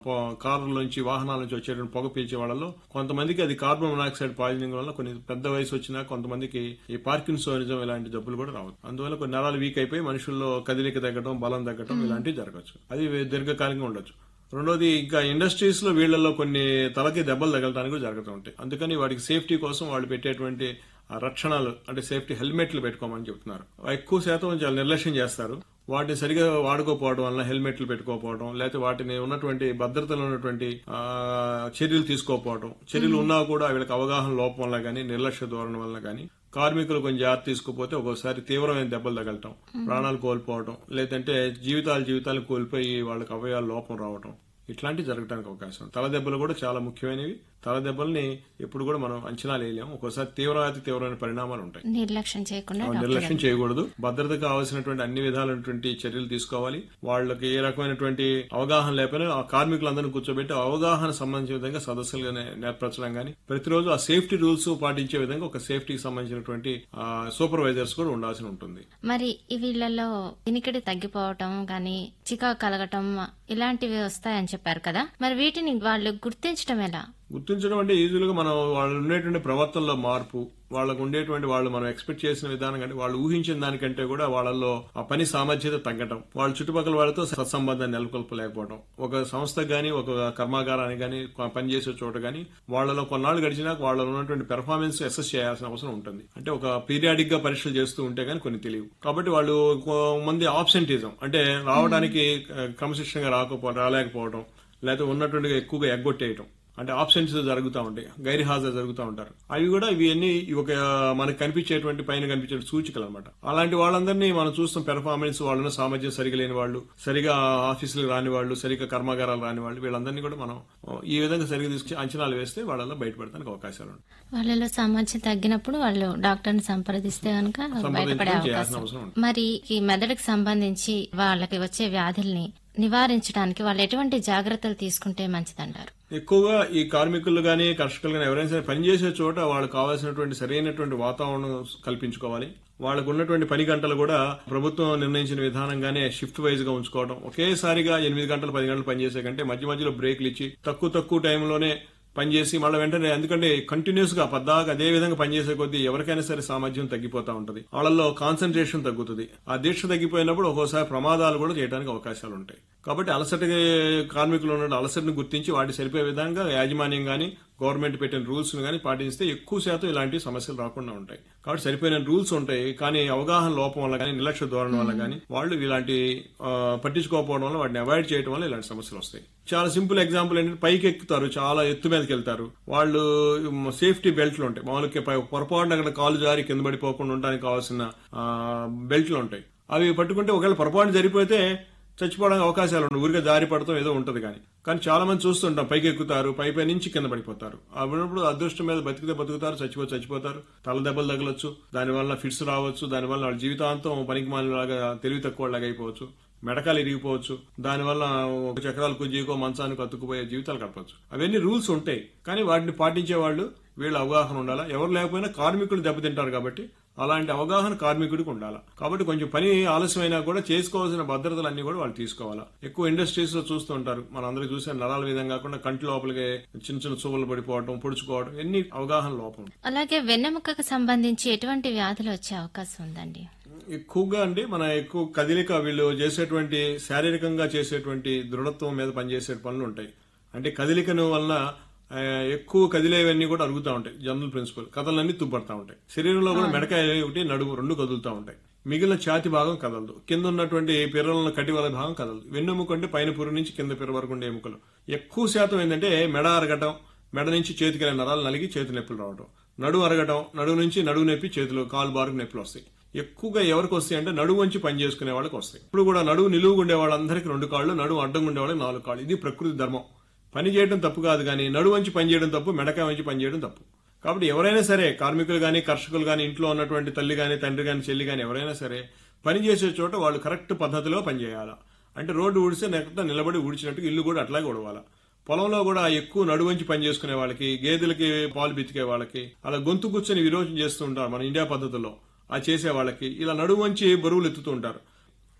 కార్ల నుంచి వాహనాల నుంచి వచ్చేటువంటి పొగ పీల్చే వాళ్ళలో కొంతమందికి అది కార్బన్ మొనాక్సైడ్ పాయిజనింగ్ వల్ల కొన్ని పెద్ద వయసు వచ్చినా కొంతమందికి ఈ పార్కిన్సోనిజం ఇలాంటి జబ్బులు కూడా రావచ్చు అందువల్ల కొన్ని నరాలు వీక్ అయిపోయి మనుషుల్లో కదిలిక తగ్గడం బలం తగ్గడం ఇలాంటివి జరగచ్చు అది దీర్ఘకాలికంగా ఉండొచ్చు రెండోది ఇంకా ఇండస్ట్రీస్ లో వీళ్ళల్లో కొన్ని తలకి దెబ్బలు తగలటానికి కూడా జరుగుతూ ఉంటాయి అందుకని వాటికి సేఫ్టీ కోసం వాళ్ళు పెట్టేటువంటి ఆ రక్షణలు అంటే సేఫ్టీ హెల్మెట్లు పెట్టుకోమని చెప్తున్నారు ఎక్కువ శాతం చాలా నిర్లక్ష్యం చేస్తారు వాటిని సరిగా వాడుకోకపోవడం వల్ల హెల్మెట్లు పెట్టుకోకపోవడం లేకపోతే వాటిని ఉన్నటువంటి భద్రతలో ఉన్నటువంటి ఆ, చర్యలు తీసుకోకపోవడం చర్యలు ఉన్నా కూడా వీళ్ళకి అవగాహన లోపం వల్ల కానీ నిర్లక్ష్య ధోరణి వల్ల కానీ కార్మికులు కొంచెం జాగ్రత్త తీసుకోకపోతే ఒక్కోసారి తీవ్రమైన దెబ్బలు తగలటం ప్రాణాలు కోల్పోవడం లేదంటే జీవితాలు జీవితాలు కోల్పోయి వాళ్ళకి అవయవాల లోపం రావటం ఇట్లాంటివి జరగడానికి అవకాశం తల దెబ్బలు కూడా చాలా ముఖ్యమైనవి తల దెబ్బల్ని ఎప్పుడు కూడా మనం అంచనా వేయలేము ఒక్కోసారి తీవ్రవాతి తీవ్రమైన పరిణామాలు ఉంటాయి నిర్లక్ష్యం చేయకుండా ఆ నిర్లక్ష్యం చేయకూడదు భద్రతకు కావాల్సినటువంటి అన్ని విధాలైనటువంటి చర్యలు తీసుకోవాలి వాళ్ళకి ఏ రకమైనటువంటి అవగాహన లేకపోయినా ఆ కార్మికులందరినీ కూర్చోబెట్టి అవగాహన సంబంధించిన విధంగా సదస్సులుగా నే- నేర్పరచడం కానీ ప్రతిరోజు ఆ సేఫ్టీ రూల్స్ పాటించే విధంగా ఒక సేఫ్టీకి సంబంధించినటువంటి సూపర్వైజర్స్ కూడా ఉండాల్సి ఉంటుంది మరి ఈ వీళ్ళలో వినికిడి తగ్గిపోవటం గాని చికాకు కలగటం ఇలాంటివి వస్తాయని చెప్పారు కదా మరి వీటిని వాళ్ళు గుర్తించడం ఎలా గుర్తించడం అంటే ఈజీగా మనం వాళ్ళు ఉండేటువంటి ప్రవర్తనలో మార్పు వాళ్ళకు ఉండేటువంటి వాళ్ళు మనం ఎక్స్పెక్ట్ చేసిన విధానం కంటే వాళ్ళు ఊహించిన దానికంటే కూడా వాళ్ళల్లో ఆ పని సామర్థ్యత తగ్గటం వాళ్ళ చుట్టుపక్కల వాళ్ళతో సత్సంబంధాన్ని నెలకొల్పలేకపోవడం ఒక సంస్థ గానీ ఒక కర్మాగారానికి గానీ పనిచేసే చోట గానీ వాళ్ళలో కొన్నాళ్ళు గడిచినాక వాళ్ళలో ఉన్నటువంటి పెర్ఫార్మెన్స్ అసెస్ చేయాల్సిన అవసరం ఉంటుంది అంటే ఒక పీరియాడిక్ గా పరీక్షలు చేస్తూ ఉంటే గానీ కొన్ని తెలియవు కాబట్టి వాళ్ళు మంది ఆబ్సెంటిజం అంటే రావడానికి ఆ, క్రమశిక్షణగా రాకపోవడం రాలేకపోవడం లేకపోతే ఉన్నటువంటి ఎక్కువగా ఎగ్గొట్టేయటం అంటే ఆబ్సెంట్స్ జరుగుతూ ఉంటాయి గైర్ హాజరు జరుగుతూ ఉంటారు అవి కూడా ఇవన్నీ ఒక మనకు కనిపించేటువంటి పైన కనిపించే సూచికలు అనమాట అలాంటి వాళ్ళందరినీ మనం చూస్తాం పెర్ఫార్మెన్స్ వాళ్ళని సామర్థ్యం సరిగా లేని వాళ్ళు సరిగా ఆఫీసులకు రాని వాళ్ళు సరిగా కర్మాగారాలు రాని వాళ్ళు వీళ్ళందరినీ కూడా మనం ఈ విధంగా సరిగా తీసుకు అంచనాలు వేస్తే వాళ్ళలో బయటపడడానికి అవకాశాలు ఉంటాయి వాళ్ళలో సామర్థ్యం తగ్గినప్పుడు వాళ్ళు డాక్టర్ని సంప్రదిస్తే కనుక బయటపడే చేయాల్సిన అవకాశం అవసరం ఉంటుంది మరి ఈ మెదడుకు సంబంధించి వాళ్ళకి వచ్చే వ్యాధుల్ని నివారించడానికి వాళ్ళు ఎటువంటి జాగ్రత్తలు తీసుకుంటే మంచిదంటారు ఎక్కువగా ఈ కార్మికులు గానీ కర్షకులు గానీ ఎవరైనా సరే పనిచేసే చోట వాళ్ళకి కావాల్సినటువంటి సరైనటువంటి వాతావరణం కల్పించుకోవాలి వాళ్ళకు ఉన్నటువంటి పని గంటలు కూడా ప్రభుత్వం నిర్ణయించిన విధానంగానే షిఫ్ట్ వైజ్ గా ఉంచుకోవడం ఒకేసారిగా ఎనిమిది గంటలు పది గంటలు పనిచేసే కంటే మధ్య మధ్యలో బ్రేక్లు ఇచ్చి తక్కువ తక్కువ టైంలోనే పనిచేసి మళ్ళీ వెంటనే ఎందుకంటే కంటిన్యూస్ గా పద్దాక అదే విధంగా పనిచేసే కొద్దీ ఎవరికైనా సరే సామర్థ్యం తగ్గిపోతా ఉంటది వాళ్ళల్లో కాన్సన్ట్రేషన్ తగ్గుతుంది ఆ దీక్ష తగ్గిపోయినప్పుడు ఒక్కోసారి ప్రమాదాలు కూడా చేయడానికి అవకాశాలు ఉంటాయి కాబట్టి అలసట కార్మికులు ఉన్న అలసటను గుర్తించి వాటి సరిపోయే విధంగా యాజమాన్యం గాని గవర్నమెంట్ పెట్టిన రూల్స్ గాని పాటిస్తే ఎక్కువ శాతం ఇలాంటి సమస్యలు రాకుండా ఉంటాయి కాబట్టి సరిపోయిన రూల్స్ ఉంటాయి కానీ అవగాహన లోపం వల్ల కానీ నిర్లక్ష్య ధోరణి వల్ల కానీ వాళ్ళు ఇలాంటి ఆ, పట్టించుకోకపోవడం వల్ల వాటిని అవాయిడ్ చేయడం వల్ల ఇలాంటి సమస్యలు వస్తాయి చాలా సింపుల్ ఎగ్జాంపుల్ ఏంటంటే పైకి ఎక్కుతారు చాలా ఎత్తు మీదకి వెళ్తారు వాళ్ళు సేఫ్టీ బెల్ట్లు ఉంటాయి మామూలుగా పై- పొరపాటున అక్కడ కాలు జారి కింద పడిపోకుండా ఉండడానికి కావాల్సిన ఆ, బెల్ట్లు ఉంటాయి అవి పట్టుకుంటే ఒకవేళ పొరపాటు జరిగిపోతే చచ్చిపోవడానికి అవకాశాలు ఉండవు ఊరికే జారి పడతాం ఏదో ఉంటది కానీ కానీ చాలా మంది చూస్తుంటాం పైకి ఎక్కుతారు పై పై నుంచి కింద పడిపోతారు అప్పుడు అదృష్టం మీద బతికితే బతుకుతారు చచ్చిపో చచ్చిపోతారు తల దెబ్బలు తగలొచ్చు దానివల్ల ఫిట్స్ రావచ్చు దానివల్ల వాళ్ళ జీవితాంతం పనికి లాగా తెలివి తక్కువ లాగా అయిపోవచ్చు మెడకాలు ఇరిగిపోవచ్చు దానివల్ల ఒక చక్రాలు కుజ్జీకో మంచానికి అతుక్కుపోయే జీవితాలు గడపచ్చు అవన్నీ రూల్స్ ఉంటాయి కానీ వాటిని పాటించే వాళ్ళు వీళ్ళ అవగాహన ఉండాలా ఎవరు లేకపోయినా కార్మికులు దెబ్బతింటారు కాబట్టి అలాంటి అవగాహన కార్మికుడికి ఉండాలి కాబట్టి కొంచెం పని ఆలస్యమైనా కూడా చేసుకోవాల్సిన భద్రతలు అన్ని కూడా వాళ్ళు తీసుకోవాలా ఎక్కువ ఇండస్ట్రీస్ లో చూస్తూ ఉంటారు మన అందరూ చూసే నరాల విధంగా కాకుండా కంటి లోపలికి చిన్న చిన్న చువ్వలు పడిపోవడం పొడుచుకోవడం ఎన్ని అవగాహన లోపం అలాగే వెన్నెముకకు సంబంధించి ఎటువంటి వ్యాధులు వచ్చే అవకాశం ఉందండి ఎక్కువగా అండి మన ఎక్కువ కదిలిక వీళ్ళు చేసేటువంటి శారీరకంగా చేసేటువంటి దృఢత్వం మీద పనిచేసే పనులు ఉంటాయి అంటే కదిలికను వలన ఆ, ఎక్కువ కదిలేవన్నీ కూడా అరుగుతూ ఉంటాయి జనరల్ ప్రిన్సిపల్ కథలన్నీ తుబ్బడతా ఉంటాయి శరీరంలో కూడా మెడకాయ ఒకటి నడుము రెండు కదులుతూ ఉంటాయి మిగిలిన ఛాతి భాగం కదలదు కింద ఉన్నటువంటి పిర్రల కటివల భాగం కదలదు వెన్నెముక అంటే పైన పురు నుంచి కింద పిర్ర వరకు ఉండే ఎముకలు ఎక్కువ శాతం ఏంటంటే మెడ అరగటం మెడ నుంచి చేతికి నరాలు నలిగి చేతి నొప్పులు రావడం నడువు అరగటం నడువు నుంచి నడువు నొప్పి చేతులు కాలు బారుకు నొప్పులు వస్తాయి ఎక్కువగా ఎవరికి వస్తాయి అంటే నడువు వంచి పని చేసుకునే వాళ్ళకి వస్తాయి ఇప్పుడు కూడా నడువు నిలువుగా ఉండే వాళ్ళందరికీ రెండు కాళ్ళు నడువు అడ్డంగా ఉండే వాళ్ళకి నాలుగు కాళ్ళు ఇది ప్రకృతి ధర్మం పని చేయడం తప్పు కాదు కానీ నడువు వంచి పని చేయడం తప్పు మెడకాయ వంచి పని చేయడం తప్పు కాబట్టి ఎవరైనా సరే కార్మికులు గాని కర్షకులు గాని ఇంట్లో ఉన్నటువంటి తల్లి గాని తండ్రి గాని చెల్లి గాని ఎవరైనా సరే పని చేసే చోట వాళ్ళు కరెక్ట్ పద్ధతిలో పనిచేయాలా అంటే రోడ్డు ఊడిస్తే నెక్స్ట్ నిలబడి ఊడ్చినట్టు ఇల్లు కూడా అట్లాగే ఉడవాలా పొలంలో కూడా ఎక్కువ నడువంచి పని చేసుకునే వాళ్ళకి గేదెలకి పాలు బితికే వాళ్ళకి అలా గొంతు కూర్చొని విరోచన చేస్తూ ఉంటారు మన ఇండియా పద్ధతిలో ఆ చేసే వాళ్ళకి ఇలా నడువంచి బరువులు ఎత్తుతూ ఉంటారు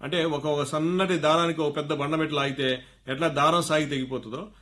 అంటే ఒక ఒక సన్నటి దారానికి ఒక పెద్ద బండమెట్లు లాగితే ఎట్లా దారం సాగి తెగిపోతుందో